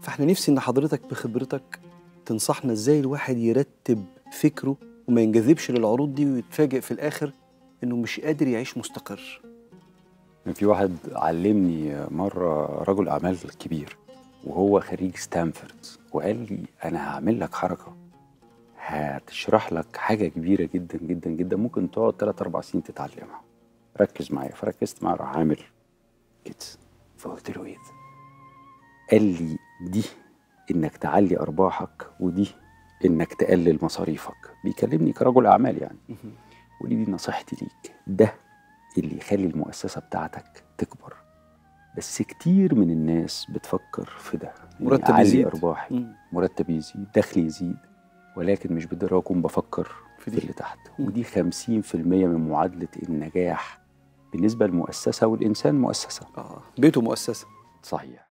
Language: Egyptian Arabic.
فاحنا نفسي ان حضرتك بخبرتك تنصحنا ازاي الواحد يرتب فكره وما ينجذبش للعروض دي ويتفاجئ في الاخر انه مش قادر يعيش مستقر كان في واحد علمني مرة رجل أعمال كبير وهو خريج ستانفورد وقال لي أنا هعمل لك حركة هتشرح لك حاجة كبيرة جدا جدا جدا ممكن تقعد 3 4 سنين تتعلمها ركز معايا فركزت معاه راح عامل كده فقلت له ايه ده؟ قال لي دي انك تعلي ارباحك ودي انك تقلل مصاريفك بيكلمني كرجل اعمال يعني ودي دي نصيحتي ليك ده اللي يخلي المؤسسه بتاعتك تكبر بس كتير من الناس بتفكر في ده إني مرتب أعلي يزيد. ارباحي مم. مرتب يزيد دخلي يزيد ولكن مش بالضروره اكون بفكر في في دي. اللي تحت مم. ودي 50% من معادله النجاح بالنسبه للمؤسسه والانسان مؤسسه اه بيته مؤسسه صحيح